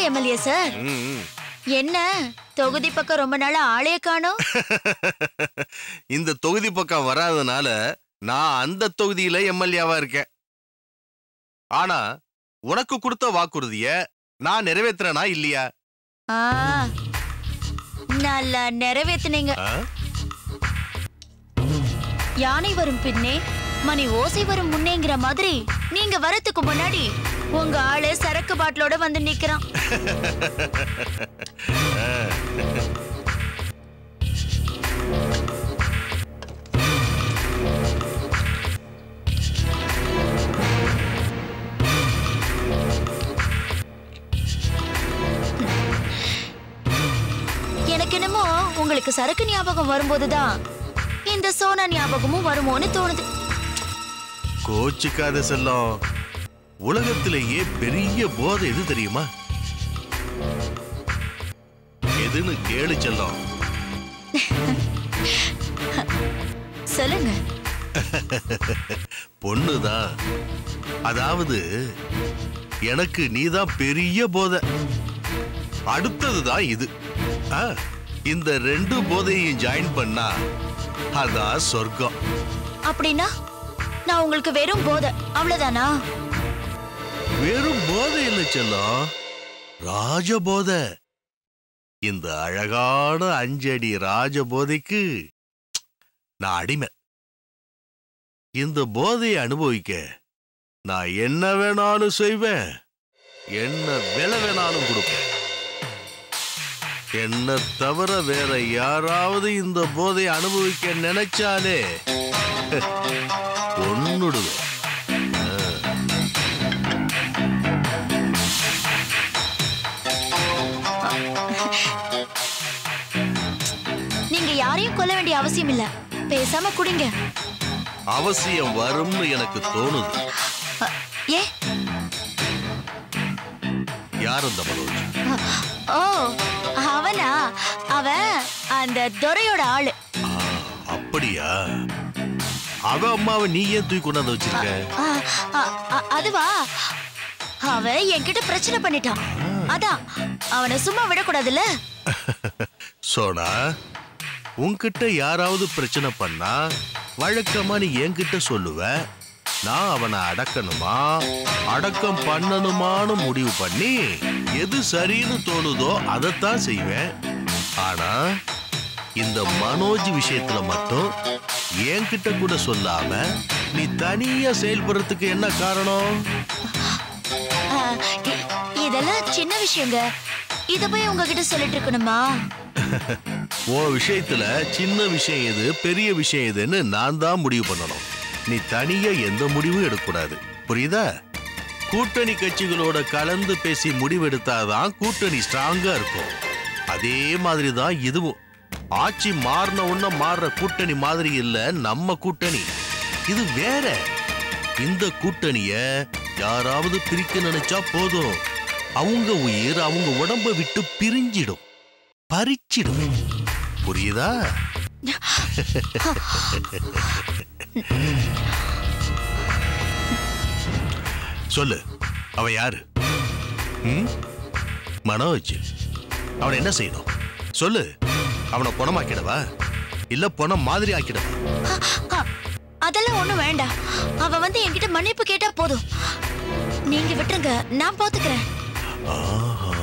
MLA sir ம், ம். என்ன தொகுதி பக்கம் ரொம்ப நாளா ஆளே காணோம் இந்த தொகுதி பக்கம் வராதனால நான் அந்த தொகுதியில எம்எல்ஏவா இருக்கேன் ஆனா உனக்கு கொடுத்த வாக்குறுதிய நான் நிறைவேத்துறேனா இல்லையா ஆ, நல்லா நிறைவேத்துனீங்க ஆ? யானை வரும் பின்னே மணி ஓசை வரும் முன்னேங்கிற மாதிரி நீங்க வரதுக்கு முன்னாடி உங்க ஆளு சரக்கு பாட்டிலோட வந்து நிக்கிறான் எனக்கு என்னமோ உங்களுக்கு சரக்கு ஞாபகம் வரும்போதுதான் இந்த சோனா ஞாபகமும் வருமோன்னு தோணுது கோச்சிக்காத செல்லம் உலகத்திலேயே பெரிய போதை எது தெரியுமா எதுன்னு கேளு செல்லம் சொல்லுங்க பொண்ணுதான் அதாவது எனக்கு நீதான் பெரிய போதை அடுத்ததுதான் இது ஆ, இந்த ரெண்டு போதையும் ஜாயின் பண்ணா அதான் சொர்க்கம் அப்படின்னா நான் உங்களுக்கு வெறும் போதை அவ்வளவுதானா வெறும் போதை இல்லை செல்லம் ராஜ போதை இந்த அழகான அஞ்சடி ராஜ போதைக்கு நான் அடிமை இந்த போதையை அனுபவிக்க நான் என்ன வேணாலும் செய்வேன் என்ன விலை வேணாலும் கொடுப்பேன் என்ன தவிர வேற யாராவது இந்த போதையை அனுபவிக்க நினைச்சாலே ஒன்னுடுவேன் நீங்க யாரையும் கொல்ல வேண்டிய அவசியம் இல்ல பேசாம குடிங்க அவசியம் வரும்னு எனக்கு தோணுது அ, ஏ யார் அந்த மனோஜ் ஓ அவனா அவன் அந்த துரையோட ஆளு ஆ, அப்படியா அவ அம்மாவை நீ ஏன் தூக்கி கொண்டாந்து வச்சிருக்க ஆ, ஆ, ஆ, அதுவா அவன் என்கிட்ட பிரச்சனை பண்ணிட்டான் அதான் அவனை சும்மா விடக்கூடாதுல்ல சோனா உன்கிட்ட யாராவது பிரச்சனை பண்ணா வழக்கமா நீ என்கிட்ட சொல்லுவ நான் அவனை அடக்கணுமா அடக்கம் பண்ணணுமான்னு முடிவு பண்ணி எது சரின்னு தோணுதோ அதைத்தான் செய்வேன் ஆனா இந்த மனோஜ் விஷயத்துல மட்டும் என்கிட்ட கூட சொல்லாம நீ தனியா செயல்படுறதுக்கு என்ன காரணம் ஆ, இ- இதெல்லாம் சின்ன விஷயங்க இத போய் உங்ககிட்ட சொல்லிட்டு இருக்கணுமா உன் விஷயத்துல சின்ன விஷயம் எது பெரிய விஷயம் எதுன்னு நான் தான் முடிவு பண்ணணும் நீ தனியா எந்த முடிவும் எடுக்கக்கூடாது புரியுதா கூட்டணி கட்சிகளோட கலந்து பேசி முடிவெடுத்தாதான் கூட்டணி ஸ்ட்ராங்கா இருக்கும் அதே மாதிரி தான் இதுவும் ஆட்சி மாறின உடனே மாறுற கூட்டணி மாதிரி இல்ல நம்ம கூட்டணி இது வேற இந்த கூட்டணிய யாராவது பிரிக்க நினைச்சா போதும் அவங்க உயிர் அவங்க உடம்ப விட்டு பிரிஞ்சிடும் பறிச்சிடும் புரியுதா சொல்லு அவன் யாரு ம்? மனோஜ் அவனை என்ன செய்யணும் சொல்லு அவனை பணமாக்கிடவா இல்ல பணம் மாதிரி ஆக்கிடவா ஆ, அதெல்லாம் ஒண்ணும் வேண்டாம் அவ வந்து என்கிட்ட மன்னிப்பு கேட்டா போதும் நீங்க விட்டுருங்க நான் பாத்துக்கிறேன் ஆஹா.